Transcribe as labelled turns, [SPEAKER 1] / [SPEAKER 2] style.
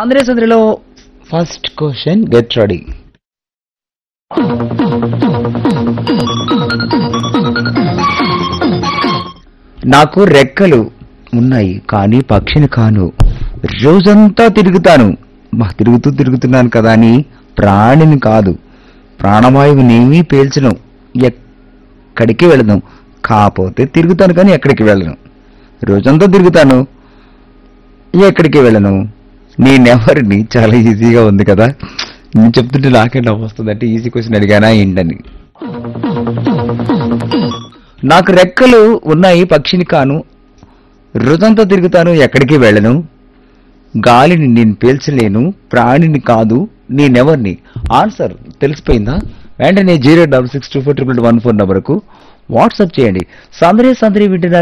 [SPEAKER 1] సందరే సందరిలో first question get ready నాకు రెక్కలు ఉన్నాయి కానీ పక్షిని కాను రోజంతా తిరుగుతాను మా తిరుగుతూ తిరుగుతున్నాను కదా అని ప్రాణిని కాదు ప్రాణవాయువునేమీ పేల్చను ఎక్కడికి వెళ్ళను కాకపోతే తిరుగుతాను కానీ ఎక్కడికి వెళ్ళను రోజంతా తిరుగుతాను ఎక్కడికి వెళ్ళను నేనెవరిని చాలా ఈజీగా ఉంది కదా నేను చెప్తుంటే నాకే నవ్వు వస్తుంది అంటే ఈజీ క్వశ్చన్ అడిగానా ఏంటని నాకు రెక్కలు ఉన్నాయి పక్షిని కాను రోజంతా తిరుగుతాను ఎక్కడికి వెళ్ళను గాలిని నేను పీల్చలేను ప్రాణిని కాదు నేనెవరిని ఆన్సర్ తెలిసిపోయిందా వెంటనే zero double six two four triple one four నంబర్కు వాట్సాప్ చేయండి సందరే సందరి వింటున్నారు